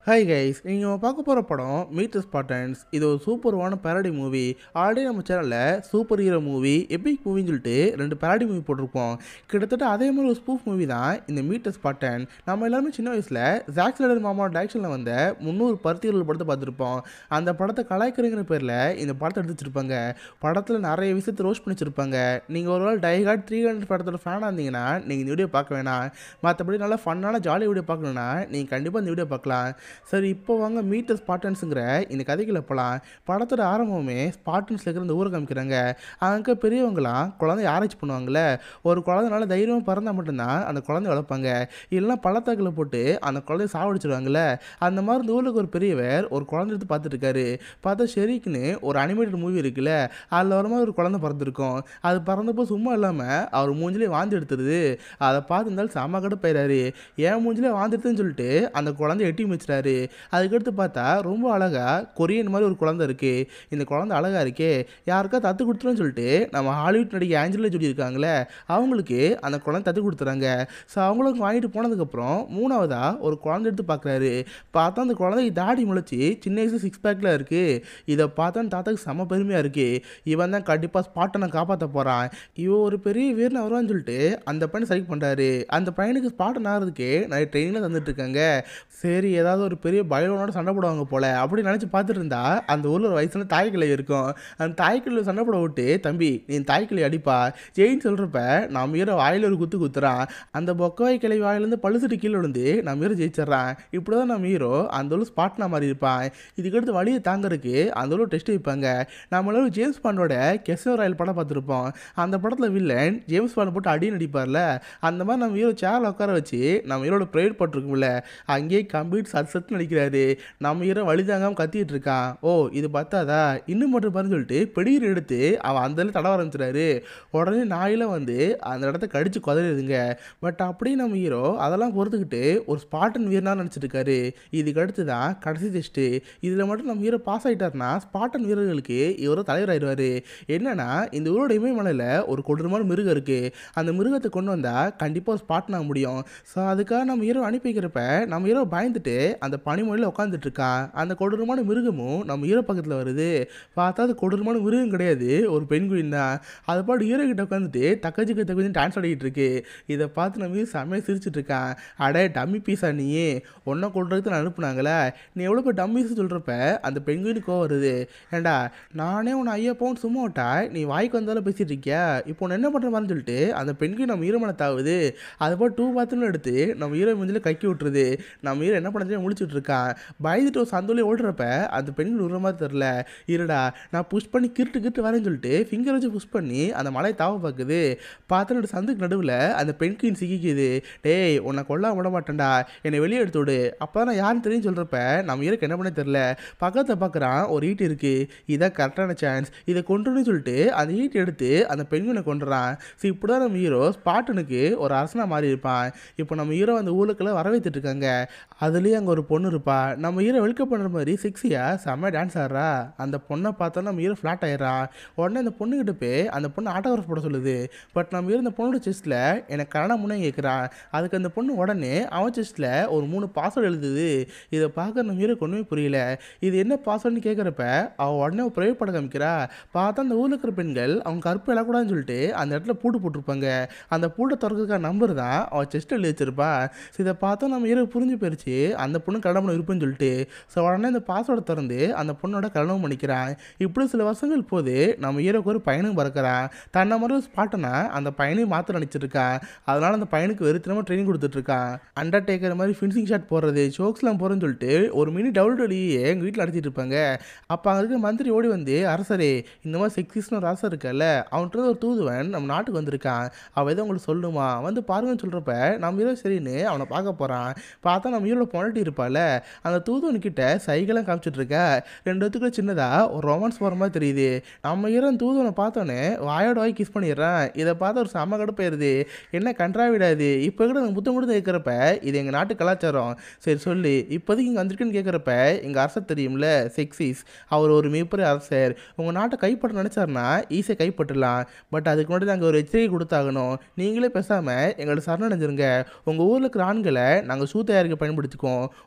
hi guys நீங்கள் பார்க்க போகிற படம் மீட் த ஸ்பாட்டன்ஸ் இது ஒரு சூப்பர்வான பேரடி மூவி ஆல்ரெடி நம்ம சேனலில் சூப்பர் ஹீரோ மூவி எபிக் மூவின்னு சொல்லிட்டு ரெண்டு பேரடி மூவி போட்டிருப்போம் கிட்டத்தட்ட அதே மாதிரி ஒரு ஸ்பூஃப் மூவி தான் இந்த மீட் த ஸ்பாட்டன் நம்ம எல்லாருமே சின்ன வயசில் ஜாக்ஸ் லெடர் மாமாவோட டேரக்ஷனில் வந்த முந்நூறு பருத்திகள் படத்தை பார்த்துருப்போம் அந்த படத்தை கலாய்க்கிறங்கிற பேரில் இந்த படத்தை எடுத்து வச்சிருப்பாங்க படத்தில் நிறைய விஷயத்தை ரோஸ்ட் பண்ணி வச்சிருப்பாங்க நீங்கள் ஒரு வேளை டைகார்ட் த்ரீ ஹண்ட்ரட் படத்தோட ஃபேனாக இருந்தீங்கன்னா நீங்கள் இந்த வீடியோ பார்க்க வேணாம் மற்றபடி நல்லா ஃபன்னான ஜாலி வீடியோ பார்க்கணுன்னா நீங்கள் கண்டிப்பாக இந்த வீடியோ பார்க்கலாம் சரி இப்போ வாங்க மீட் ஸ்பாட்டன்ஸுங்கிற இந்த கதைக்குள்ள போகலாம் படத்தோட ஆரம்பமே ஸ்பாட்டன்ஸில் இருக்கிற இந்த ஊரை காமிக்கிறாங்க அங்கே பெரியவங்களாம் குழந்தை ஆராய்ச்சி பண்ணுவாங்கள்ல ஒரு குழந்தைனால தைரியமாக பிறந்தா மட்டும்தான் அந்த குழந்தைய வளர்ப்பாங்க இல்லைன்னா பள்ளத்தாக்கில் போட்டு அந்த குழந்தைய சாவடிச்சிருவாங்கல்ல அந்த மாதிரி இந்த ஊருக்கு ஒரு பெரியவர் ஒரு குழந்தை எடுத்து பார்த்துட்டு இருக்காரு பார்த்தா ஷெரிக்குன்னு ஒரு அனிமேட்டட் மூவி இருக்குல்ல அதில் வரும்போது ஒரு குழந்தை பிறந்திருக்கும் அது பிறந்தப்போ சும்மா இல்லாமல் அவர் மூஞ்சிலே வாந்தி எடுத்துருது அதை பார்த்து இருந்தாலும் செம்ம கடை போயிடாரு ஏன் மூஞ்சிலே வாந்தி எடுத்துன்னு சொல்லிட்டு அந்த குழந்தைய எட்டி வச்சுட்டாரு அதுக்கடுத்து பார்த்தா ரொம்ப அழகா கொரியன் மாதிரி ஒரு குழந்தை இருக்கு இந்த குழந்தை அழகா இருக்கே யாருக்கா தத்து கொடுத்துருன்னு சொல்லிட்டு நம்ம ஹாலிவுட் நடிகை ஆஞ்சலில் ஜோடி இருக்காங்களே அவங்களுக்கு அந்த குழந்தை தத்து கொடுத்துறாங்க ஸோ அவங்களுக்கு வாங்கிட்டு போனதுக்கப்புறம் மூணாவதா ஒரு குழந்தை எடுத்து பார்க்குறாரு பார்த்தா அந்த குழந்தைக்கு தாடி முளைச்சி சின்ன வயசு சிக்ஸ் பேக்கில் இருக்கு இதை பார்த்தா அந்த தாத்தாக்கு செம பெருமையாக இருக்கு இவன் தான் கண்டிப்பாக ஸ்பாட்டனை காப்பாற்ற போகிறான் இவன் ஒரு பெரிய வீரன் வருவான்னு சொல்லிட்டு அந்த பையனை செலக்ட் பண்ணுறாரு அந்த பையனுக்கு ஸ்பாட்டன் ஆகிறதுக்கு நிறைய ட்ரெயினில் தந்துட்டு இருக்காங்க சரி ஏதாவது ஒரு பெரிய பயோனோட சண்டை போடுவாங்க போல அப்படி நினச்சி பார்த்துட்டு இருந்தா அந்த ஊரில் ஒரு வயசுல தாய்க்கிளை இருக்கும் அந்த தாய்க்கிளை சண்டை போட விட்டு தம்பி நீ தாய்க்கிளை அடிப்பா ஜெயின் சொல்கிறப்ப நம்ம ஹீரோ வாயில் ஒரு குத்து குத்துறான் அந்த பொக்கவாய் கிளை வாயிலேருந்து பழுசுட்டு கீழே விழுந்து நம்ம ஹீரோ ஜெயிச்சிடறான் இப்படி தான் நம்ம ஹீரோ அந்த ஊர் ஸ்பாட்னா மாதிரி இருப்பான் இதுக்கடுத்து வழியை தாங்கறதுக்கு அந்த ஊர் டெஸ்ட் வைப்பாங்க நம்ம எல்லாரும் ஜேம்ஸ் பாண்டோட கெசோ ராயல் படம் பார்த்துருப்போம் அந்த படத்தில் வில்லன் ஜேம்ஸ் பாண்ட் போட்டு அடி நடிப்பார்ல அந்த மாதிரி நம்ம ஹீரோ சேரில் உட்கார வச்சு நம்ம ஹீரோட ப்ரைவேட் போட்டிருக்கும்ல அங்கேயே கம்ப்ளீட் சத் சத்து நடிக்கிறாரு நம்ம ஹீரோ வழி தாங்காமல் கத்திட்டு இருக்கான் ஓ இது பார்த்தாதா இன்னும் மட்டும் பாருன்னு சொல்லிட்டு பெடிகிற எடுத்து அவன் அந்த இடத்துல தட ஆரம்பிச்சிடாரு உடனே நாயில வந்து அந்த இடத்த கடிச்சு குதறிடுதுங்க பட் அப்படியே நம்ம ஹீரோ அதெல்லாம் பொறுத்துக்கிட்டு ஒரு ஸ்பாட்டன் வீரனா நினச்சிட்டு இருக்காரு இதுக்கு அடுத்து தான் கடைசி டெஸ்ட்டு இதில் மட்டும் நம்ம ஹீரோ பாஸ் ஆகிட்டாருன்னா ஸ்பாட்டன் வீரர்களுக்கு இவரோ தலைவர் ஆயிடுவார் என்னன்னா இந்த ஊரோட இமயமலையில் ஒரு கொடூரமான மிருகம் இருக்குது அந்த மிருகத்தை கொண்டு வந்தால் கண்டிப்பாக ஸ்பாட்டன் ஆக முடியும் ஸோ அதுக்காக நம்ம ஹீரோ அனுப்பி வைக்கிறப்ப நம்ம ஹீரோ பயந்துட்டு அந்த பனிமொழியில் உட்காந்துட்டு இருக்கான் அந்த கொடூரமான மிருகமும் நம்ம ஹீரோ பக்கத்தில் வருது பார்த்தா அது கொடூரமான மிருகம் கிடையாது ஒரு பெண்குயின் தான் அதை பாட்டு ஹீரோ கிட்ட உட்காந்துட்டு தக்கச்சிக்க தக்கச்சி டான்ஸ் ஆடிக்கிட்டு இருக்கு இதை பார்த்து நம்ம ஹீரோ செம்மையாக சிரிச்சிட்டு இருக்கான் அடே டம்மி பீஸா நீ ஒன்றை கொள்றதுக்கு நான் அனுப்புனாங்களே நீ எவ்வளோ போய் டம்மிஸ் சொல்கிறப்ப அந்த பெண்குயினுக்கு கோவம் வருது ஏண்டா நானே உன்னை ஐயா பவுன் சும்மா விட்டா நீ வாய்க்கு வந்தாலும் பேசிட்டு இருக்கியா இப்போ உன்னை என்ன பண்ணுற மாதிரி சொல்லிட்டு அந்த பெண்குயின் நம்ம ஹீரோ மேலே தாவுது அதை போய் டூ பாத்ரூம் எடுத்து நம்ம ஹீரோ மூஞ்சில கக்கி விட்டுருது நம்ம ஹீரோ என்ன பண்ணுறது முழிச்சிட்டு இருக்கான் பயந்துட்டு ஒரு சந்தோலி ஓடுறப்ப அந்த பெண்கள் விடுற மாதிரி தெரில இருடா நான் புஷ் பண்ணி கிருட்டு கிருட்டு வரேன்னு சொல்லிட்டு ஃபிங்கர் வச்சு புஷ் பண்ணி அந்த மலையை தாவ பார்க்குது பார்த்தனோட சந்துக்கு நடுவில் அந்த பெண் குயின் சிக்கிக்குது டேய் உன்னை கொல்ல விட மாட்டேன்டா என்னை வெளியே எடுத்து விடு அப்போ நான் யாருன்னு தெரியும் சொல்கிறப்ப நம்ம ஹீரோக்கு என்ன பண்ண தெரில பக்கத்தில் பார்க்குறான் ஒரு ஈட்டு இருக்குது இதான் கரெக்டான சான்ஸ் இதை கொண்டுன்னு சொல்லிட்டு அந்த ஈட்டு எடுத்து அந்த பெண்குனை கொண்டுறான் ஸோ இப்படி தான் நம்ம ஹீரோ ஸ்பாட்டனுக்கு ஒரு அரசனாக மாறி இருப்பான் இப்போ நம்ம ஹீரோ அந்த ஊருக்குள்ள வரவேற்றுட்டு இருக்காங்க அதுலேயும் அங்கே ஒரு பொண்ணு இருப்பா நம்ம ஹீரோ வெல்கம் பண்ணுற மாதிரி சிக்ஸியாக செம்ம டான்ஸ் ஆடுறா அந்த பொண்ணை பார்த்தா நம்ம ஹீரோ ஃப்ளாட் ஆயிடுறான் உடனே அந்த பொண்ணுக்கிட்ட போய் அந்த பொண்ணு ஆட்டோகிராஃப் போட சொல்லுது பட் நம்ம ஹீரோ அந்த பொண்ணோட செஸ்ட்டில் எனக்கு கரணம் முன்னே கேட்குறான் அதுக்கு அந்த பொண்ணு உடனே அவன் செஸ்ட்டில் ஒரு மூணு பாஸ்வேர்டு எழுதுது இதை பார்க்க நம்ம ஹீரோ ஒன்றுமே புரியல இது என்ன பாஸ்வேர்டுன்னு கேட்குறப்ப அவள் உடனே ஒரு ப்ரைவேட் படம் காமிக்கிறா பார்த்தா அந்த ஊரில் இருக்கிற பெண்கள் அவங்க கருப்பு எழக்கூடாதுன்னு சொல்லிட்டு அந்த இடத்துல பூட்டு போட்டிருப்பாங்க அந்த பூட்டை திறக்கிறதுக்கான நம்பர் தான் அவள் செஸ்ட் எழுதி வச்சிருப்பா ஸோ இதை பார்த்தா நம்ம ஹீரோ புரிஞ்சு போயிருச்சு அந்த பொண்ணு கல்யாணம் இருப்புன்னு சொல்லிட்டு ஸோ உடனே அந்த பாஸ்வேர்டை திறந்து அந்த பொண்ணோட கல்யாணம் பண்ணிக்கிறான் இப்படி சில வருஷங்கள் போது நம்ம ஹீரோக்கு ஒரு பையனும் பறக்கிறான் தன்னை மாதிரி ஸ்பாட்டனா அந்த பையனையும் மாற்ற நினச்சிருக்கான் அதனால அந்த பையனுக்கு வெறுத்தனமாக ட்ரைனிங் கொடுத்துட்ருக்கான் அண்டர்டேக்கர் மாதிரி ஃபினிஷிங் ஷாட் போடுறது ஷோக்ஸ்லாம் போகிறேன்னு சொல்லிட்டு ஒரு மினி டபுள் டொலியே எங்கள் வீட்டில் அடிச்சிட்டு இருப்பாங்க அப்போ அங்கே இருக்க மந்திரி ஓடி வந்து அரசரே இந்த மாதிரி செக்ஸிஸ்னு ஒரு அரசர் இருக்கல்ல அவன்கிட்ட ஒரு தூதுவன் நம்ம நாட்டுக்கு வந்திருக்கான் அவன் எதோ உங்களுக்கு சொல்லுமா வந்து பாருங்கன்னு சொல்கிறப்ப நம்ம ஹீரோ சரின்னு அவனை பார்க்க போகிறான் பார்த்தா நம்ம ஹீரோட பொண்டாட்டி இருப்பால அந்த தூதுவன் கிட்ட சைகெல்லாம் காமிச்சிட்டு இருக்க ரெண்டு பேத்துக்குள்ள சின்னதாக ஒரு ரொமான்ஸ் போகிற மாதிரி தெரியுது நம்ம ஹீரோ அந்த தூதுவனை பார்த்தோன்னே வாயோட வாய் கிஸ் பண்ணிடுறான் இதை பார்த்து ஒரு செம்ம கடுப்பாயிருது என்ன கன்றாவிடாது இப்போ கூட எனக்கு புத்தம் கொடுத்து கேட்குறப்ப இது எங்கள் நாட்டு கலாச்சாரம் சரி சொல்லு இப்போதைக்கு இங்கே வந்திருக்குன்னு கேட்குறப்ப எங்கள் அரசர் தெரியும்ல செக்ஸிஸ் அவர் ஒரு மிகப்பெரிய அரசர் உங்கள் நாட்டை கைப்பற்ற நினச்சாருன்னா ஈஸியாக கைப்பற்றலாம் பட் அதுக்கு முன்னாடி நாங்கள் ஒரு எச்சரிக்கை கொடுத்தாகணும் நீங்களே பேசாமல் எங்களோட சரணடைஞ்சிருங்க உங்கள் ஊரில் இருக்கிற ஆண்களை நாங்கள் சூ தயாரிக்க பயன்படுத்திக்குவோம்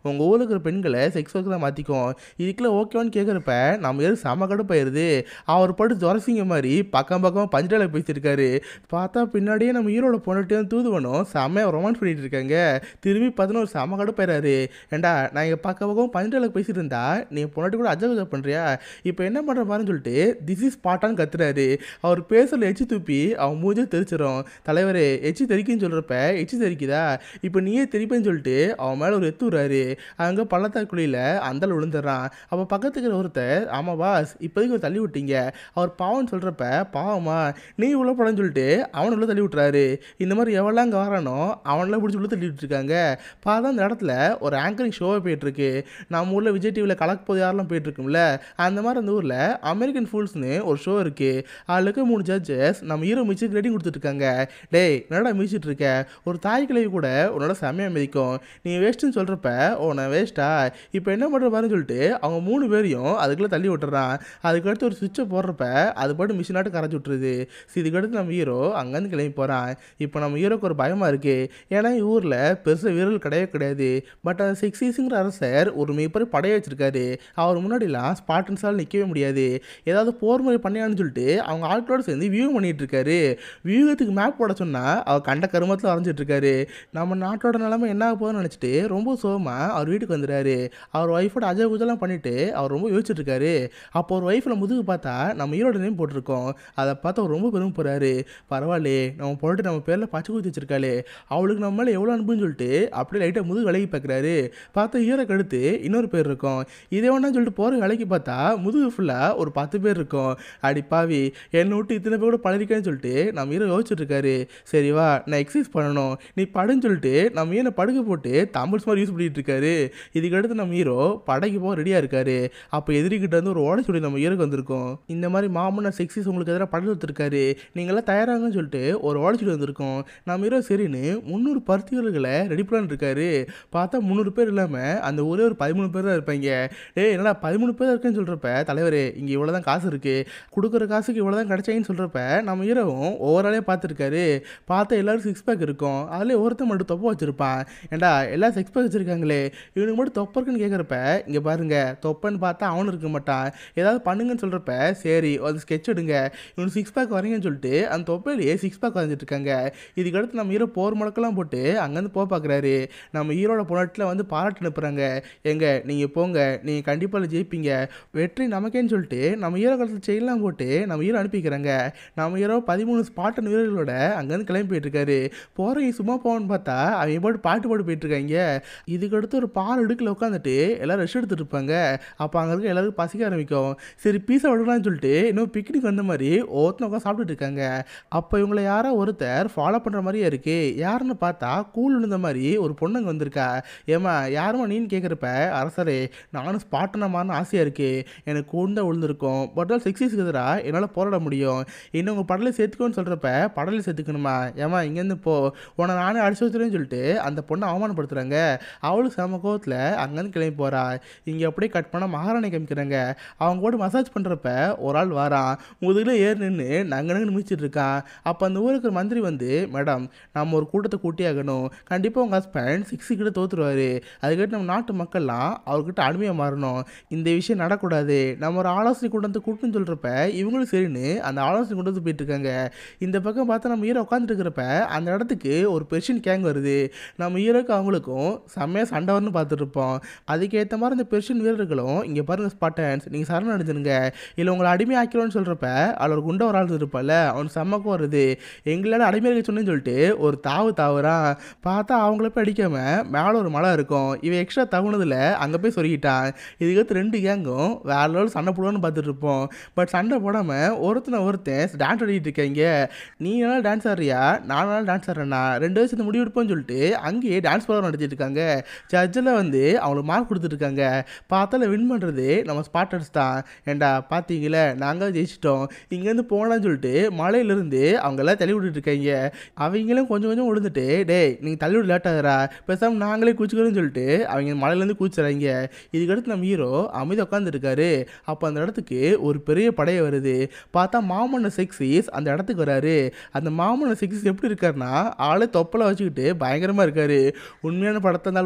உங்கள் ஊரில் இருக்கிற பெண்களை செக்ஸ் ஒர்க்கு தான் மாற்றிக்கும் இதுக்குள்ள ஓகேவான்னு கேட்குறப்ப நம்ம ஏது செம கடுப்பாயிருது அவர் பாட்டு ஜொரசிங்க மாதிரி பக்கம் பக்கம் பஞ்சடால பேசியிருக்காரு பார்த்தா பின்னாடியே நம்ம ஹீரோட பொண்ணுட்டையும் தூதுவனும் செம்மையாக ரொமான்ஸ் பண்ணிட்டு இருக்காங்க திரும்பி பார்த்தோன்னா ஒரு செம கடுப்பாயிராரு ஏண்டா நான் இங்கே பக்க பக்கம் பஞ்சடால பேசிட்டு இருந்தா நீ பொண்ணாட்டி கூட அஜா அஜா பண்ணுறியா இப்போ என்ன பண்ணுற பாருன்னு சொல்லிட்டு திஸ் இஸ் பாட்டான்னு கத்துறாரு அவர் பேசல எச்சி துப்பி அவன் மூஞ்சே தெரிச்சிடும் தலைவரே எச்சி தெரிக்குன்னு சொல்கிறப்ப எச்சி தெரிக்குதா இப்போ நீயே தெரிப்பேன்னு சொல்லிட்டு அவன் மேலே ஒரு எத்து விடுறாரு அங்கே பள்ளத்தாக்குழியில் அந்தல் விழுந்துடுறான் அப்போ பக்கத்துக்கு இருக்கிற ஒருத்தர் ஆமாம் பாஸ் இப்போதைக்கு ஒரு தள்ளி விட்டீங்க அவர் பாவம்னு சொல்கிறப்ப பாவமா நீ உள்ள படம்னு சொல்லிட்டு அவனை உள்ள தள்ளி விட்டுறாரு இந்த மாதிரி எவ்வளோ அங்கே வரானோ அவனெல்லாம் பிடிச்சி உள்ள தள்ளி விட்டுருக்காங்க பார்த்தா அந்த இடத்துல ஒரு ஆங்கரிங் ஷோவே போயிட்டுருக்கு நம்ம ஊரில் விஜய் டிவியில் கலக்க போது யாரெல்லாம் போயிட்டுருக்கும்ல அந்த மாதிரி அந்த ஊரில் அமெரிக்கன் ஃபூல்ஸ்னு ஒரு ஷோ இருக்குது அதில் இருக்க மூணு ஜட்ஜஸ் நம்ம ஹீரோ மியூசிக் ரேட்டிங் கொடுத்துட்ருக்காங்க டேய் என்னடா மியூசிட்டு இருக்க ஒரு தாய் கிழவி கூட உன்னோட செம்மையாக மிதிக்கும் நீ வேஸ்ட்டுன்னு சொல்கிறப்ப உன்னை வேஸ்ட்டா இப்போ என்ன பண்ணுற பாருன்னு சொல்லிட்டு அவங்க மூணு பேரையும் அதுக்குள்ளே தள்ளி விட்டுறான் அதுக்கடுத்து ஒரு சுவிட்சை போடுறப்ப அது பாட்டு மிஷினாட்டு கரைச்சி விட்டுருது ஸோ இதுக்கடுத்து நம்ம ஹீரோ அங்கேருந்து கிளம்பி போகிறான் இப்போ நம்ம ஹீரோக்கு ஒரு பயமாக இருக்குது ஏன்னா ஊரில் பெருசாக வீரர்கள் கிடையவே கிடையாது பட் அந்த சிக்ஸீஸுங்கிற அரசர் ஒரு மிகப்பெரிய படையை வச்சிருக்காரு அவர் முன்னாடிலாம் ஸ்பாட்டன்ஸால் நிற்கவே முடியாது ஏதாவது போர் முறை பண்ணியான்னு சொல்லிட்டு அவங்க ஆட்களோடு சேர்ந்து வியூ பண்ணிட்டு இருக்காரு வியூகத்துக்கு மேப் போட சொன்னால் அவர் கண்ட கருமத்தில் வரைஞ்சிட்டு இருக்காரு நம்ம நாட்டோட நிலைமை என்ன ஆக போகுதுன்னு நினச்சிட்டு ரொம்ப சோகமாக அவர் வீட்டுக்கு வந்துடுறாரு அவர் ஒய்ஃபோட அஜய் பூஜெல்லாம் பண்ணிட்டு அவர் ரொம்ப யோசிச்சுட்டு இருக்காரு அப்போ ஒரு ஒய்ஃபில் முதுகு பார்த்தா நம்ம ஈரோட நேம் போட்டிருக்கோம் அதை பார்த்து அவர் ரொம்ப பெருமை போகிறாரு பரவாயில்லையே நம்ம போட்டு நம்ம பேரில் பச்சை குத்தி வச்சிருக்காளே அவளுக்கு நம்ம மேலே எவ்வளோ அனுப்புன்னு சொல்லிட்டு அப்படியே லைட்டாக முதுகு விலகி பார்க்குறாரு பார்த்தா ஹீரோக்கு அடுத்து இன்னொரு பேர் இருக்கும் இதே ஒன்றா சொல்லிட்டு போகிற வேலைக்கு பார்த்தா முதுகு ஃபுல்லாக ஒரு பத்து பேர் இருக்கும் அடி பாவி என்னை விட்டு இத்தனை பேர் கூட பழகிருக்கேன்னு சொல்லிட்டு நம்ம ஹீரோ யோசிச்சுட்டு இருக்காரு சரி வா நான் எக்ஸசைஸ் பண்ணணும் நீ படுன்னு சொல்லிட்டு நம்ம ஹீரோ படுக்க போட்டு தமிழ்ஸ் மாதிரி யூஸ் பண்ணிட்டு இருக்காரு இதுக்கு அடுத்து நம்ம ஹீரோ படைக்கு போக ரெடியாக இருக்காரு அப்போ எதிரிக்கிட்ட இருந்து ஒரு ஓடச்சுடி நம்ம ஹீரோக்கு வந்திருக்கோம் இந்த மாதிரி மாமன்னர் செக்ஸிஸ் உங்களுக்கு எதிராக படம் எடுத்திருக்காரு நீங்களாம் தயாராகன்னு சொல்லிட்டு ஒரு ஓடச்சுடி வந்திருக்கோம் நம்ம ஹீரோ சரின்னு முந்நூறு பருத்தி வீரர்களை ரெடி பண்ணலான்னு இருக்காரு பார்த்தா முந்நூறு பேர் இல்லாமல் அந்த ஒரே ஒரு பதிமூணு பேர் தான் இருப்பாங்க டேய் என்னடா பதிமூணு பேர் இருக்குன்னு சொல்கிறப்ப தலைவரே இங்கே இவ்வளோ தான் காசு இருக்குது கொடுக்குற காசுக்கு இவ்வளோ தான் கிடச்சாங்கன்னு சொல்கிறப்ப நம்ம ஹீரோவும் ஒவ்வொரு ஆளையும் பார்த்துருக்காரு பார்த்தா எல்லாரும் சிக்ஸ் பேக் இருக்கும் அதில் ஒருத்தன் மட்டும் தொப்பை வச்சுருப்பான் ஏண்டா எல்லாம் சிக்ஸ் பேக் வச்சுருக்காங்களே இவனுக்கு மட்டும் தொப்பை இருக்குன்னு கேட்குறப்ப இங்கே பாருங்க தொப்பைன்னு பார்த்தா அவனும் இருக்க மாட்டான் ஏதாவது பண்ணுங்கன்னு சொல்கிறப்ப சரி அது ஸ்கெட்ச் எடுங்க இவனுக்கு சிக்ஸ் பேக் வரீங்கன்னு சொல்லிட்டு அந்த தொப்பையிலேயே சிக்ஸ் பேக் வரைஞ்சிட்டு இருக்காங்க இதுக்கடுத்து நம்ம ஹீரோ போர் முழக்கெல்லாம் போட்டு அங்கேருந்து போக பார்க்குறாரு நம்ம ஹீரோட பொண்ணாட்டில் வந்து பாராட்டு அனுப்புகிறாங்க எங்க நீங்கள் போங்க நீங்கள் கண்டிப்பாக ஜெயிப்பீங்க வெற்றி நமக்கேன்னு சொல்லிட்டு நம்ம ஹீரோ காலத்தில் செயின்லாம் போட்டு நம்ம ஹீரோ அனுப்பிக்கிறாங்க நம்ம ஹீரோ பதிமூணு ஸ்பாட்டன் வீரர்களோட அங்கேருந்து கிளம்பி போயிட்டு இருக்காரு போகிறவங்க சும்மா போவான்னு பார்த்தா அவங்க பாட்டு பாட்டு பாட்டு போயிட்டு இருக்காங்க இதுக்கடுத்து ஒரு பால் இடுக்கில் உட்காந்துட்டு எல்லாரும் ரெஸ்ட் எடுத்துட்டு இருப்பாங்க அப்போ அங்கே இருக்க எல்லாருக்கும் பசிக்க ஆரம்பிக்கும் சரி பீஸா விடலாம்னு சொல்லிட்டு இன்னும் பிக்னிக் வந்த மாதிரி ஒருத்தன் உட்காந்து சாப்பிட்டுட்டு இருக்காங்க அப்போ இவங்களை யாரோ ஒருத்தர் ஃபாலோ பண்ணுற மாதிரியே இருக்கு யாருன்னு பார்த்தா கூழ் விழுந்த மாதிரி ஒரு பொண்ணுங்க வந்திருக்கா ஏமா யாருமா நீன்னு கேட்குறப்ப அரசரே நானும் ஸ்பாட்டனமான ஆசையாக இருக்கு எனக்கு கூண்டா விழுந்திருக்கும் பட் ஆல் சிக்ஸிஸ்க்கு எதிராக என்னால் போராட முடியும் இன்னும் உங்கள் படலை சேர்த்துக்கோன்னு சொல்கிறப்ப படலை சேர்த்துக்கணுமா ஏமா இங்கேருந்து போ உன்னை நானே அடிச்சு வச்சுருன்னு சொல்லிட்டு அந்த பொண்ணை அவமானப்படுத்துகிறாங்க அவளும் செம கோவத்தில் அங்கேருந்து கிளம்பி போகிறா இங்கே அப்படியே கட் பண்ணால் மகாராணி காமிக்கிறாங்க அவங்க கூட மசாஜ் பண்ணுறப்ப ஒரு ஆள் வாரான் முதுகில் ஏறி நின்று நங்க நங்கன்னு மிச்சிட்டு இருக்கான் அப்போ அந்த ஊருக்கு ஒரு மந்திரி வந்து மேடம் நம்ம ஒரு கூட்டத்தை கூட்டி ஆகணும் கண்டிப்பாக உங்கள் ஹஸ்பண்ட் சிக்ஸு கிட்ட தோற்றுருவார் அதுக்கிட்ட நம்ம நாட்டு மக்கள்லாம் அவர்கிட்ட அடிமையாக மாறணும் இந்த விஷயம் நடக்கூடாது நம்ம ஒரு ஆலோசனை கொண்டு வந்து கூட்டுன்னு சொல்கிறப்ப இவங்களும் சரின்னு அந்த ஆலோசனை கொண்டு வந்து போயிட்டு இருக்காங்க இந்த பக்கம் பார்த்தா நம்ம ஹீரோ உட்காந்துட்டு இருக்கிறப்ப அந்த இடத்துக்கு ஒரு பெர்ஷியன் கேங் வருது நம்ம ஹீரோக்கு அவங்களுக்கும் செம்மையாக சண்டை வரணும்னு பார்த்துட்டு இருப்போம் அதுக்கேற்ற மாதிரி இந்த பெர்ஷியன் வீரர்களும் இங்கே பாருங்கள் ஸ்பாட்டன்ஸ் நீங்கள் சரண் அடைஞ்சிருங்க இல்லை உங்களை அடிமை ஆக்கிறோன்னு சொல்கிறப்ப அதில் ஒரு குண்டை ஒரு ஆள் இருப்பால அவன் செம்மக்கும் வருது எங்களால் அடிமை இருக்க சொன்னேன்னு சொல்லிட்டு ஒரு தாவு தாவுறான் பார்த்தா அவங்கள போய் அடிக்காம மேலே ஒரு மலை இருக்கும் இவன் எக்ஸ்ட்ரா தகுனதில் அங்கே போய் சொருகிட்டான் இதுக்கடுத்து ரெண்டு கேங்கும் வேற லெவல் சண்டை போடுவான்னு பார்த்துட்டு இருப்போம் பட் சண்டை போடாமல் ஒருத்தனை ஒருத்தன் டான்ஸ் ஆடிட்டு இருக்காங்க நீ நல்லா டான்ஸ் ஆடுறியா நான் நல்லா டான்ஸ் ஆடுறேன்னா ரெண்டு வயசு இந்த முடிவு எடுப்போம்னு சொல்லிட்டு அங்கேயே டான்ஸ் ப்ரோக்ராம் நடத்திட்டு இருக்காங்க ஜட்ஜில் வந்து அவங்களுக்கு மார்க் கொடுத்துருக்காங்க பார்த்தால வின் பண்ணுறது நம்ம ஸ்பாட்டர்ஸ் தான் ஏண்டா பார்த்தீங்களே நாங்கள் ஜெயிச்சிட்டோம் இங்கேருந்து போகலான்னு சொல்லிட்டு மலையிலேருந்து அவங்க எல்லாம் தள்ளி விட்டுட்டு இருக்காங்க அவங்களும் கொஞ்சம் கொஞ்சம் விழுந்துட்டு டேய் நீங்கள் தள்ளி விட லேட் ஆகுறா பேசாமல் நாங்களே குச்சிக்கிறோன்னு சொல்லிட்டு அவங்க மலையிலேருந்து கூச்சுறாங்க இதுக்கடுத்து நம்ம ஹீரோ அமைதி உட்காந்துருக்காரு அப்போ அந்த இடத்துக்கு ஒரு பெரிய படையை வருது பார்த்தா மாமன்ன செக்ஸிஸ் அந்த இடத்துக்கு வராரு அந்த மாமன்ன செக்ஸிஸ் எப்படி இருக்காருன்னா ஆளே தொப்பலை வச்சுக்கிட்டு பயங்கரமாக இருக்காரு உண்மையான படத்தை இருந்தாலும் ஒல்லியாக இருப்பார்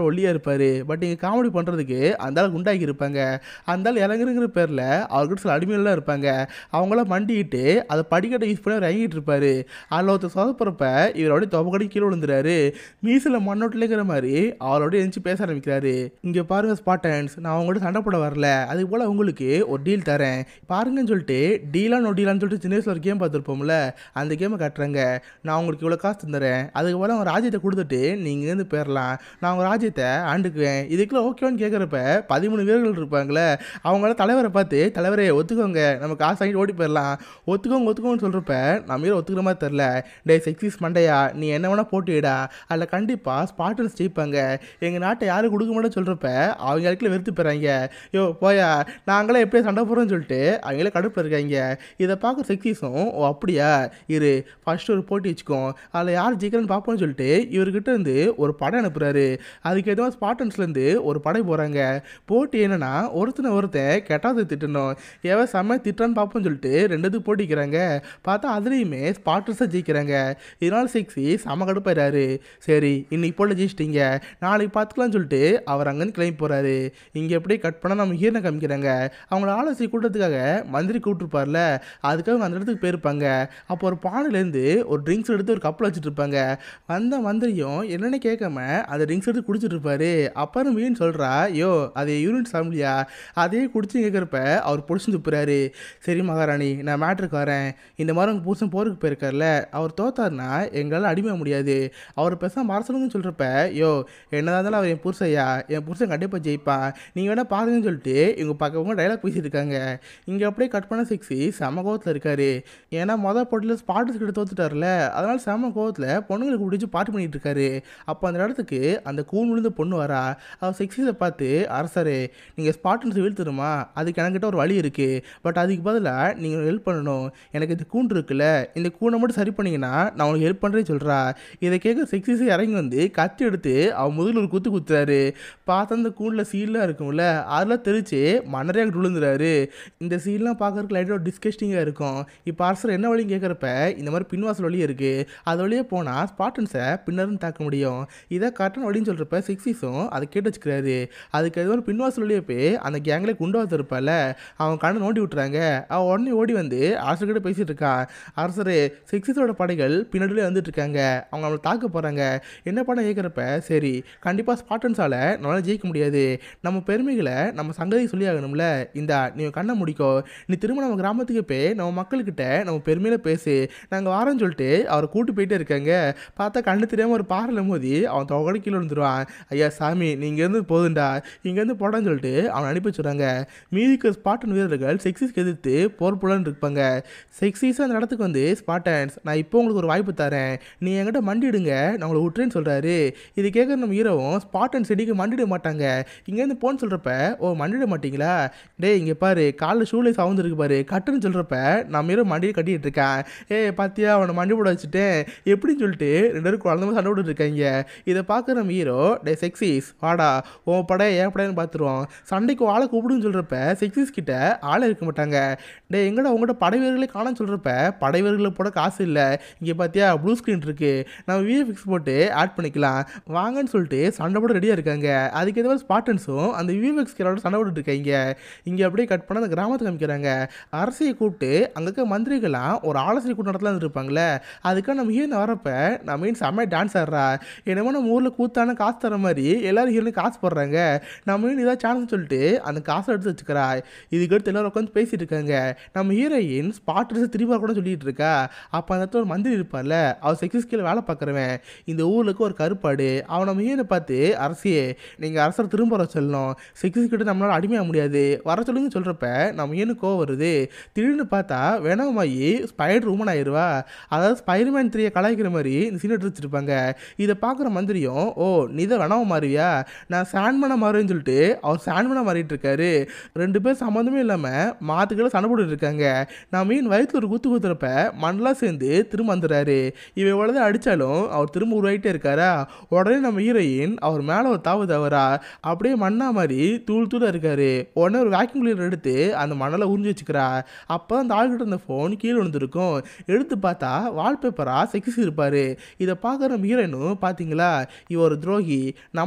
இருப்பார் பட் இங்கே காமெடி பண்ணுறதுக்கு அந்த ஆள் குண்டாக்கி இருப்பாங்க அந்த ஆள் இறங்குறங்கிற பேரில் அவர்கிட்ட சில அடிமைகள்லாம் இருப்பாங்க அவங்களாம் மண்டிக்கிட்டு அதை படிக்கட்டை யூஸ் பண்ணி அவர் இறங்கிட்டு இருப்பாரு அதில் ஒருத்தர் சொதப்புறப்ப இவரோட தொபக்கடி கீழே விழுந்துறாரு மீசில் மண்ணோட்டிலேங்கிற மாதிரி அவரோட எழுந்துச்சு பேச ஆரம்பிக்கிறாரு இங்கே பாருங்க ஸ்பாட்டன்ஸ் நான் அவங்கள்ட்ட சண்டை போட வரல அதுக்கு போல் உங்களுக்கு ஒரு டீல் தரேன் பாருங்கன்னு சொல்லிட்டு டீலா நோ டீலான்னு சொல்லிட்டு சின்ன வயசில் ஒரு கேம் பார்த்துருப்போம்ல அந்த கேமை கட்டுறேங்க நான் உங்களுக்கு இவ்வளோ காசு தந்துடுறேன் அதுக்கு போல் அவங்க ராஜ்யத்தை கொடுத்துட்டு நீங்கள் இருந்து போயிடலாம் நான் அவங்க ராஜ்யத்தை ஆண்டுக்குவேன் இதுக்குள்ள ஓகேவான்னு கேட்குறப்ப பதிமூணு வீரர்கள் இருப்பாங்களே அவங்கள தலைவரை பார்த்து தலைவரே ஒத்துக்கோங்க நம்ம காசு வாங்கிட்டு ஓடி போயிடலாம் ஒத்துக்கோங்க ஒத்துக்கோங்கன்னு சொல்கிறப்ப நம்ம ஹீரோ ஒத்துக்கிற மாதிரி தெரில டே செக்ஸிஸ் மண்டையா நீ என்ன வேணால் போட்டியிடா அதில் கண்டிப்பாக ஸ்பாட்டன்ஸ் ஜெயிப்பாங்க எங்கள் நாட்டை யாரும் கொடுக்க மாட்டேன்னு சொல்கிறப்ப அவங்க இடத்துல வெறுத்து போகிறாங்க யோ போயா நாங்களே எப்படி சண்டை போடுறோம்னு சொல்லிட்டு அவங்களே கடுப்பில் இருக்காங்க இதை பார்க்க செக்ஸிஸும் ஓ அப்படியா இரு ஃபர்ஸ்ட் ஒரு போட்டி வச்சுக்கோ அதில் யார் ஜெயிக்கிறேன்னு பார்ப்போம்னு சொல்லிட்டு இவர்கிட்ட இருந்து ஒரு படம் அனுப்புகிறாரு அதுக்கு எதுவும் ஸ்பாட்டன்ஸ்லேருந்து ஒரு படை போகிறாங்க போட்டி என்னன்னா ஒருத்தனை ஒருத்தன் கெட்டாத திட்டணும் எவன் செம்ம திட்டான்னு பார்ப்போம்னு சொல்லிட்டு ரெண்டுத்துக்கு போட்டிக்கிறாங்க பார்த்தா அதுலேயுமே ஸ்பாட்டர்ஸாக ஜெயிக்கிறாங்க இதனால சிக்ஸி செம கடுப்பாயிராரு சரி இன்னைக்கு போல ஜெயிச்சிட்டீங்க நாளைக்கு பார்த்துக்கலாம்னு சொல்லிட்டு அவர் அங்கேருந்து கிளம்பி போகிறாரு இங்கே எப்படி கட் பண்ணால் நம்ம ஹீரனை காமிக்கிறாங்க அவங்கள ஆலோசனை கூட்டத்துக்காக மந்திரி கூப்பிட்டுருப்பார்ல அதுக்காக அந்த இடத்துக்கு போயிருப்பாங்க அப்போ ஒரு பானையிலேருந்து ஒரு ட்ரிங்க்ஸ் எடுத்து ஒரு கப்பில் வச்சுட்டு இருப்பாங்க வந்த மந்திரியும் என்னென்னு கேட்காம அந்த ட்ரிங்க்ஸ் எடுத்து குடிச்சிட்டு இருப்பாரு அப்புறம் மீன் சொல்கிறா யோ அது யூனிட் ஃபேமிலியா அதே குடிச்சு கேட்குறப்ப அவர் பிடிச்சி துப்புறாரு சரி மகாராணி நான் மேட்ருக்கு வரேன் இந்த மாதிரி உங்கள் புருஷன் போருக்கு போயிருக்கார்ல அவர் தோத்தாருன்னா எங்களால் அடிமையாக முடியாது அவர் பேசாம மரசனுங்கன்னு சொல்கிறப்ப யோ என்னதான் இருந்தாலும் அவர் என் புருஷையா என் புருஷன் கண்டிப்பாக ஜெயிப்பான் நீங்கள் வேணால் பாருங்கன்னு சொல்லிட்டு இவங்க பக்கமாக டைலாக் பேசிட்டு இருக்காங்க இங்கே அப்படியே கட் பண்ண சிக்ஸி செம கோவத்தில் இருக்காரு ஏன்னா மொதல் போட்டியில் ஸ்பாட்டர்ஸ் கிட்ட தோத்துட்டார்ல அதனால செம கோவத்தில் பொண்ணுங்களுக்கு பிடிச்சி பாட்டு பண்ணிட்டு இருக்காரு அப்போ அந்த இடத்துக்கு அந்த கூன் விழுந்த பொண்ணு வரா அவர் சிக்ஸிஸை பார்த்து அரசரே நீங்கள் ஸ்பாட்டன்ஸ் வீழ்த்துருமா அதுக்கு என்கிட்ட ஒரு வழி இருக்குது பட் அதுக்கு பதிலாக நீங்கள் ஹெல்ப் பண்ணணும் எனக்கு இந்த கூண்டு இருக்குல்ல இந்த கூண்டை மட்டும் சரி பண்ணீங்கன்னா நான் உங்களுக்கு ஹெல்ப் பண்ணுறேன்னு சொல்கிறா இதை கேட்க சிக்ஸிஸை இறங்கி வந்து கத்தி எடுத்து அவன் முதுகில் ஒரு குத்து குத்துறாரு பார்த்தா அந்த கூண்டில் சீல்லாம் இருக்கும்ல அதெல்லாம் தெரிச்சு மன்னரையாக விழுந்துறாரு இந்த சீன்லாம் பார்க்கறதுக்கு லைட்டாக ஒரு டிஸ்கஸ்டிங்காக இருக்கும் இப்போ அரசர் என்ன வழின்னு கேட்குறப்ப இந்த மாதிரி பின்வாசல் வழி இருக்குது அது வழியே போனால் ஸ்பாட்டன்ஸை பின்னரும் தாக்க முடியும் இதை கரெக்டான வழின்னு சொல்கிறப்ப சிக்ஸிஸும் அதை கேட்டு வச்சுக்கிறாரு அதுக்கு எதுவும் ஒரு பின்வாசல் வழியே போய் அந்த கேங்கில் குண்டு வந்திருப்பால அவன் கண்ணை நோண்டி விட்டுறாங்க அவன் உடனே ஓடி வந்து அரசர்கிட்ட பேசிட்டு இருக்கான் அரசரே சிக்ஸிஸோட படைகள் பின்னாடியே வந்துட்டு இருக்காங்க அவங்க அவனை தாக்க போகிறாங்க என்ன பண்ண கேட்குறப்ப சரி கண்டிப்பாக ஸ்பாட்டன்ஸால் நம்மளால் ஜெயிக்க முடியாது நம்ம பெருமைகளை நம்ம சங்கதி சொல்லி ஆகணும்ல இந்தா நீ உன் கண்ணை முடிக்கோ நீ திரும்ப நம்ம கிராமத்துக்கு போய் நம்ம மக்கள்கிட்ட நம்ம பெருமையில பேசு நாங்கள் வாரோன்னு சொல்லிட்டு அவரை கூட்டு போயிட்டே இருக்காங்க பார்த்தா கண்ணு தெரியாமல் ஒரு பாறையில் மோதி அவன் தொகை கீழே வந்துடுவான் ஐயா சாமி நீ இங்கேருந்து போதுண்டா இங்கேருந்து போடான்னு சொல்லிட்டு அவனை அனுப்பி வச்சுறாங்க மீதிக்கு ஸ்பாட்டன் வீரர்கள் செக்ஸிஸ்க்கு எதிர்த்து போர் புலன்னு இருப்பாங்க செக்ஸிஸ் அந்த இடத்துக்கு வந்து ஸ்பாட்டன்ஸ் நான் இப்போ உங்களுக்கு ஒரு வாய்ப்பு தரேன் நீ என்கிட்ட மண்டிடுங்க நான் உங்களை விட்டுறேன்னு சொல்கிறாரு இது கேட்குற நம்ம ஹீரோவும் ஸ்பாட்டன் செடிக்கு மண்டிட மாட்டாங்க இங்கேருந்து போன்னு சொல்கிறப்ப ஓ மண்டிட மாட்டீங்களா டேய் இங்கே பாரு காலில் ஷூலேஸ் அவந்துருக்கு பாரு கட்டுன்னு சொல்கிறப்ப நம்ம ஹீரோ மண்டியை கட்டிட்டு இருக்கேன் ஏ பாத்தியா அவனை மண்டி போட வச்சுட்டேன் எப்படின்னு சொல்லிட்டு ரெண்டு பேரும் குழந்தை மாதிரி சண்டை விட்டு இருக்காங்க இதை பார்க்குற நம்ம ஹீரோ டே செக்ஸிஸ் வாடா உன் படைய ஏன் படையன்னு பார்த்துருவோம் சண்டைக்கு ஆளை கூப்பிடுன்னு சொல்கிறப்ப செக்ஸிஸ் கிட்ட ஆளே இருக்க மாட்டாங்க டே எங்கடா உங்கள்கிட்ட படை வீரர்களே காணான்னு சொல்கிறப்ப படை வீரர்களை போட காசு இல்லை இங்கே பார்த்தியா ப்ளூ ஸ்க்ரீன் இருக்குது நம்ம விஎஃப்எக்ஸ் போட்டு ஆட் பண்ணிக்கலாம் வாங்கன்னு சொல்லிட்டு சண்டை போட ரெடியாக இருக்காங்க அதுக்கு எதாவது ஸ்பாட்டன்ஸும் அந்த விஎஃப்எக்ஸ் கேரோட சண்டை போட்டுட்டு இருக்காங்க இங்கே அப்படியே கட் பண்ண அந்த கிராமத்தை காமிக்கிறாங்க அரசியை கூப்பிட்டு அங்கே இருக்க மந்திரிகள்லாம் ஒரு ஆலோசனை கூட்டம் நடத்தலாம் இருப்பாங்களே அதுக்காக நம்ம ஹீரோன் வரப்ப நம்ம மீன் செம்ம டான்ஸ் ஆடுறா என்னமோ நம்ம ஊரில் கூத்தான காசு தர மாதிரி எல்லாரும் ஹீரோனுக்கு காசு போடுறாங்க நம்ம மீன் ஏதாவது சான்ஸ் சொல்லிட்டு அந்த காசை எடுத்து வச்சுக்கிறா இதுக்கடுத்து எல்லாரும் உட்காந்து பேசிட்டு இருக்காங்க நம்ம ஹீரோயின் ஸ்பாட்டர்ஸ் திரும்ப கூட சொல்லிட்டு இருக்கா அப்போ அந்த இடத்துல ஒரு மந்திரி இருப்பார்ல அவர் செக்ஸஸ் கீழே வேலை பார்க்குறவன் இந்த ஊருக்கு ஒரு கருப்பாடு அவன் நம்ம ஹீரோனை பார்த்து அரசியே நீங்கள் அரசர் திரும்ப வர சொல்லணும் செக்ஸஸ் கிட்ட நம்மளால அடிமையாக முடியாது வர சொல்லுங்க சொல்கிறப்ப நம்ம ஹீரோனுக்கு கோவம் வருது திடீர்னு பார்த்தா வேணாமாயி ஸ்பைடர் உமன் ஆயிடுவா அதாவது ஸ்பைடர்மேன் த்ரீயை கலாய்க்கிற மாதிரி இந்த சீன் எடுத்து வச்சிருப்பாங்க இதை பார்க்குற மந்திரியும் ஓ நீ தான் வேணாம மாறுவியா நான் சாண்ட்மனாக மாறுவேன்னு சொல்லிட்டு அவர் சாண்ட்மனாக மாறிட்டு இருக்காரு ரெண்டு பேர் சம்மந்தமே இல்லாமல் மாத்துக்களை சண்டை போட்டுட்டு இருக்காங்க நான் மீன் வயிற்றுல ஒரு குத்து குத்துறப்ப மண்ணெலாம் சேர்ந்து திரும்ப வந்துடுறாரு இவன் எவ்வளோதான் அடித்தாலும் அவர் திரும்ப உருவாகிட்டே இருக்காரா உடனே நம்ம ஹீரோயின் அவர் மேலே ஒரு தாவு தவறா அப்படியே மண்ணா மாதிரி தூள் தூளாக இருக்காரு உடனே ஒரு வேக்யூம் கிளீனர் எடுத்து அந்த மணலை உறிஞ்சி வச்சுக்கிறா அப்போ அந்த ஆள்கிட்ட இருந்த ஃபோன் கீழே விழுந்திருக்கும் எடுத்து பார்த்தா வால்பேப்பராக செக்ஸி இருப்பார் இதை பார்க்குற நம்ம ஹீரோயினும் பார்த்தீங்களா இவ ஒரு துரோகி நம்ம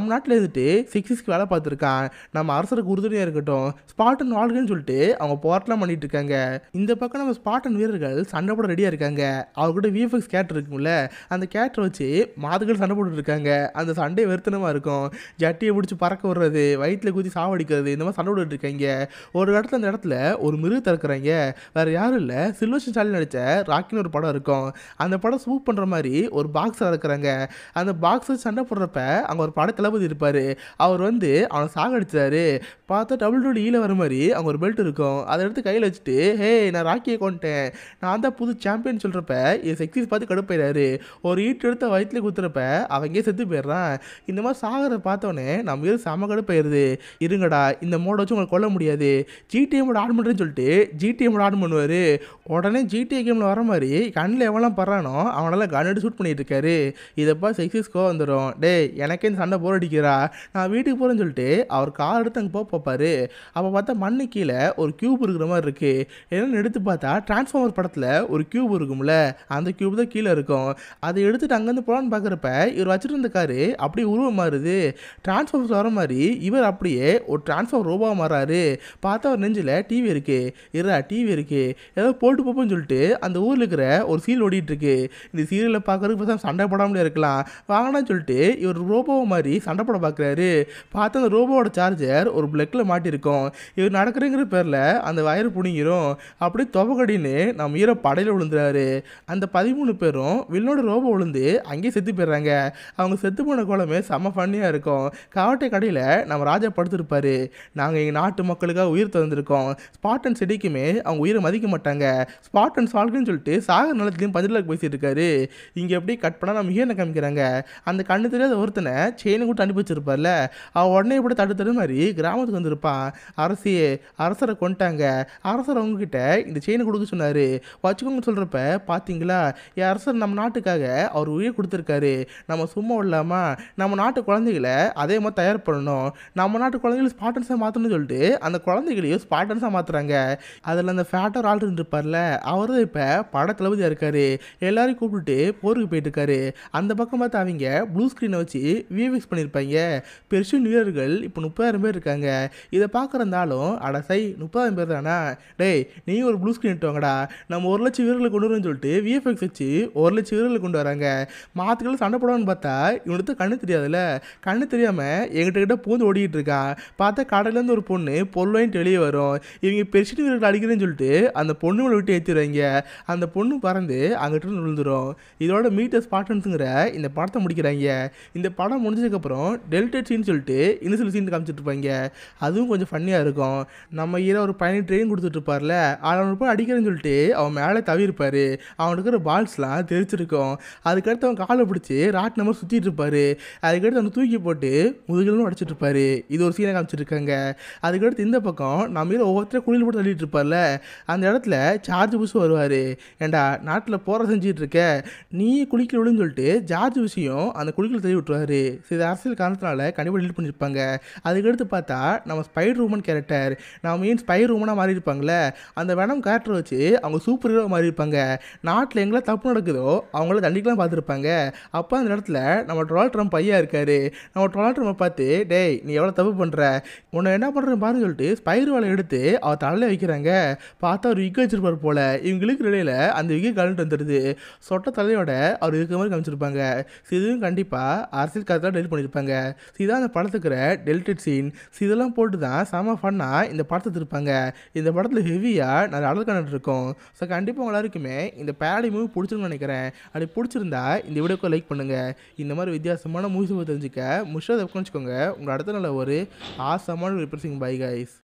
நம்ம நாட்டில் இருந்துட்டு சிக்ஸிஸ்க்கு வேலை பார்த்துருக்கான் நம்ம அரசருக்கு உறுதுணையாக இருக்கட்டும் ஸ்பாட்டன் வாழ்கன்னு சொல்லிட்டு அவங்க போராட்டம் பண்ணிட்டு இருக்காங்க இந்த பக்கம் நம்ம ஸ்பாட்டன் வீரர்கள் சண்டை போட ரெடியாக இருக்காங்க அவர்கிட்ட விஎஃப்எக்ஸ் கேரக்டர் இருக்கும்ல அந்த கேரக்டர் வச்சு மாதுகள் சண்டை போட்டுட்டு இருக்காங்க அந்த சண்டை வெறுத்தனமாக இருக்கும் ஜட்டியை பிடிச்சி பறக்க விடுறது வயிற்றில் குத்தி சாவடிக்கிறது இந்த மாதிரி சண்டை போட்டுட்டு இருக்காங்க ஒரு இடத்துல அந்த இடத்துல ஒரு மிருகத்தை இருக்கிறாங்க வேற யாரும் இல்லை சில்வஸ்டர் ஸ்டாலின் நடித்த ராக்கின்னு ஒரு படம் இருக்கும் அந்த படம் ஸ்மூப் பண்ணுற மாதிரி ஒரு பாக்ஸர் இருக்கிறாங்க அந்த பாக்ஸர் சண்டை போடுறப்ப அங்கே ஒரு பட தளபதி இருப்பார் அவர் வந்து அவனை சாகடிச்சாரு பார்த்தா டபுள் டபுள் ஈல வர மாதிரி அங்கே ஒரு பெல்ட் இருக்கும் அதை எடுத்து கையில் வச்சுட்டு ஹே நான் ராக்கியை கொண்டேன் நான் தான் புது சாம்பியன் சொல்கிறப்ப என் செக்ஸிஸ் பார்த்து கடுப்பாயிடாரு ஒரு ஈட்டு எடுத்த வயிற்றுல குத்துறப்ப அவங்கே செத்து போயிடுறான் இந்த மாதிரி சாகிறத பார்த்தோன்னே நம்ம வீடு செம கடுப்பாயிருது இருங்கடா இந்த மோட வச்சு உங்களை கொல்ல முடியாது ஜிடிஏ மோட ஆன் பண்ணுறேன்னு சொல்லிட்டு ஜிடிஏ மோட ஆன் பண்ணுவார் உடனே ஜிடிஏ கேமில் வர மாதிரி கண்ணில் எவெல்லாம் படுறானோ அவனெல்லாம் கன் எடுத்து ஷூட் பண்ணிட்டு இருக்காரு இதப்பா செக்ஸிஸ்கோ வந்துடும் டேய் எனக்கே இந்த சண்டை போர் அடிக்கிறா நான் வீட்டுக்கு போகிறேன்னு சொல்லிட்டு அவர் கார் எடுத்து அங்கே போக பார்ப்பாரு அப்போ பார்த்தா மண்ணு கீழே ஒரு கியூப் இருக்கிற மாதிரி இருக்கு என்னன்னு எடுத்து பார்த்தா டிரான்ஸ்ஃபார்மர் படத்தில் ஒரு கியூப் இருக்கும்ல அந்த கியூப் தான் கீழே இருக்கும் அதை எடுத்துட்டு அங்கேருந்து போகலான்னு பார்க்குறப்ப இவர் வச்சுட்டு இருந்த காரு அப்படியே உருவம் மாறுது டிரான்ஸ்ஃபார்மர்ஸ் வர மாதிரி இவர் அப்படியே ஒரு டிரான்ஸ்ஃபார்மர் ரோபாக மாறாரு பார்த்தா அவர் நெஞ்சில் டிவி இருக்கு இரா டிவி இருக்கு ஏதோ போட்டு போப்போன்னு சொல்லிட்டு அந்த ஊரில் இருக்கிற ஒரு சீல் ஓடிட்டு இருக்கு இந்த சீரியலை பார்க்கறதுக்கு பேசாம சண்டை போடாமலே இருக்கலாம் வாங்கடான்னு சொல்லிட்டு இவர் ரோபோவை மாதிரி சண்டை போட பார்க்குறாரு பார்த்தா அந்த ரோபோவோட சார்ஜர் ஒரு பிளக்கில் மாட்டியிருக்கும் இவர் நடக்கிறேங்கிற பேரில் அந்த வயர் புடுங்கிரும் அப்படியே தொபகடின்னு நம்ம ஈர படையில் விழுந்துறாரு அந்த பதிமூணு பேரும் வில்லோட ரோபோ விழுந்து அங்கேயே செத்து போயிடுறாங்க அவங்க செத்து போன கோலமே செம்ம ஃபன்னியாக இருக்கும் காவட்டை கடையில் நம்ம ராஜா படுத்திருப்பாரு நாங்கள் எங்கள் நாட்டு மக்களுக்காக உயிர் திறந்திருக்கோம் ஸ்பாட்டன் செடிக்குமே அவங்க உயிரை மதிக்க மாட்டாங்க ஸ்பாட்டன் சால்குன்னு சொல்லிட்டு சாகர் நிலத்துலையும் பஞ்சலாக்கு பேசிட்டு இருக்காரு இங்கே எப்படி கட் பண்ணால் நம்ம ஹீரனை காமிக்கிறாங்க அந்த கண்ணு தெரியாத ஒருத்தனை செயினை கூட்டு அனுப்பி வச்சிருப்பார்ல அவன் உடனே இப்படி தடு தடு மாதிரி கிராமத்துக்கு வந்திருப்பான் அரசியே அரசரை கொண்டாங்க அரசர் அவங்கக்கிட்ட இந்த செயினை கொடுக்க சொன்னார் வச்சுக்கோங்க சொல்கிறப்ப பார்த்தீங்களா என் அரசர் நம்ம நாட்டுக்காக அவர் உயிர் கொடுத்துருக்காரு நம்ம சும்மா இல்லாமா நம்ம நாட்டு குழந்தைகளை அதே மாதிரி தயார் பண்ணணும் நம்ம நாட்டு குழந்தைகளை ஸ்பாட்டன்ஸாக மாற்றணும்னு சொல்லிட்டு அந்த குழந்தைகளையும் ஸ்பாட்டன்ஸாக மாற்றுறாங்க அதில் அந்த ஃபேட்டர் ஆள் இருப்பார்ல அவர் தான் இப்போ பட தளபதியாக இருக்காரு எல்லாரையும் கூப்பிட்டுட்டு போருக்கு போயிட்டு இருக்காரு அந்த பக்கம் பார்த்து அவங்க ப்ளூ ஸ்க்ரீனை வச்சு விஎஃப்எக்ஸ் பண்ணியிருப்பாங்க பெருசும் வீரர்கள் இப்போ முப்பதாயிரம் பேர் இருக்காங்க இதை பார்க்குறந்தாலும் அட சை முப்பதாயிரம் பேர் தானா டேய் நீ ஒரு ப்ளூ ஸ்க்ரீன் இட்டு வாங்கடா நம்ம ஒரு லட்சம் வீரர்களை கொண்டு வரோம்னு சொல்லிட்டு விஎஃப்எக்ஸ் வச்சு ஒரு லட்சம் வீரர்களை கொண்டு வராங்க மாத்துக்கள் சண்டை போடுவான்னு பார்த்தா இவனுக்கு கண்ணு தெரியாதுல்ல கண்ணு தெரியாமல் எங்கிட்ட கிட்ட பூந்து ஓடிக்கிட்டு இருக்கான் பார்த்தா கடையிலேருந்து ஒரு பொண்ணு பொருள் வாங்கிட்டு வெளியே வரும் இவங்க பெருசிட்டு வீரர்கள் அடிக்கிறேன்னு சொல்லிட்டு அந்த பொண்ணுங்களை விட்டு ஏற்றிடுவாங்க அந்த பொண்ணு பறந்து அங்கிட்டு இருந்து விழுந்துரும் இதோட மீட்டர் ஸ்பாட்டன்ஸுங்கிற இந்த படத்தை முடிக்கிறாங்க இந்த படம் முடிஞ்சதுக்கப்புறம் டெல்டேட் சீன் சொல்லிட்டு இன்னும் சில சீன் காமிச்சிட்டு இருப்பாங்க அதுவும் கொஞ்சம் ஃபன்னியாக இருக்கும் நம்ம ஹீரோ ஒரு பையன் ட்ரெயின் கொடுத்துட்டு இருப்பார்ல அவனை போய் அடிக்கிறேன்னு சொல்லிட்டு அவன் மேலே தவிர்ப்பார் அவனுக்கு இருக்கிற பால்ஸ்லாம் தெரிச்சிருக்கும் அதுக்கடுத்து அவன் காலை பிடிச்சி ராட் நம்பர் சுற்றிட்டு இருப்பாரு அதுக்கடுத்து அவனை தூக்கி போட்டு முதுகிலும் அடிச்சிட்டு இருப்பாரு இது ஒரு சீனை காமிச்சிருக்காங்க அதுக்கடுத்து இந்த பக்கம் நம்ம ஹீரோ ஒவ்வொருத்தரும் குளியல் போட்டு தள்ளிட்டு இருப்பார்ல அந்த இடத்துல சார்ஜ் புஷ் வருவார் ஏண்டா நாட்டில் போற செஞ்சுட்டு இருக்க நீ குளிக்கல விழுன்னு சொல்லிட்டு ஜார்ஜ் விஷயம் அந்த குளிக்கல தள்ளி விட்டுருவாரு இது அரசியல் காரணத்தினால கண்டிப்பாக டெலிட் பண்ணியிருப்பாங்க அதுக்கடுத்து பார்த்தா நம்ம ஸ்பைடர் உமன் கேரக்டர் நம்ம மீன் ஸ்பைடர் உமனாக மாறி இருப்பாங்களே அந்த வெனம் கேரக்டர் வச்சு அவங்க சூப்பர் ஹீரோ மாறி இருப்பாங்க நாட்டில் எங்கெல்லாம் தப்பு நடக்குதோ அவங்கள தண்டிக்கலாம் பார்த்துருப்பாங்க அப்போ அந்த இடத்துல நம்ம டொனால்ட் ட்ரம்ப் பையா இருக்காரு நம்ம டொனால்ட் ட்ரம்ப்பை பார்த்து டேய் நீ எவ்வளோ தப்பு பண்ணுற உன்னை என்ன பண்ணுறேன்னு பாருன்னு சொல்லிட்டு ஸ்பைடர் வேலை எடுத்து அவர் தலையில் வைக்கிறாங்க பார்த்தா அவர் விக்க வச்சிருப்பார் போல இவங்களுக்கு இடையில அந்த விக்க கலண்டு வந்துடுது சொட்ட தலையோட அவர் இருக்கிற மாதிரி காமிச்சிருப்பாங்க So இதுவும் கண்டிப்பாக அரசியல் கருத்தாக டெலிட் பண்ணியிருப்பாங்க So இதான் அந்த படத்துக்கிற டெலிட்டட் சீன் இதெல்லாம் போட்டு தான் செம ஃபன்னாக இந்த படத்தை திருப்பாங்க இந்த படத்தில் ஹெவியாக நிறைய அடல் கண்டென்ட் இருக்கும் ஸோ கண்டிப்பாக உங்க எல்லாருக்குமே இந்த பேரடி மூவி பிடிச்சிருக்குன்னு நினைக்கிறேன் அப்படி பிடிச்சிருந்தா இந்த வீடியோக்கு லைக் பண்ணுங்கள் இந்த மாதிரி வித்தியாசமான மூவிஸ் தெரிஞ்சுக்க முஷாத் வச்சுக்கோங்க உங்கள் அடுத்த நல்ல ஒரு ஆசமான ரிப்ரஸிங் பை கைஸ்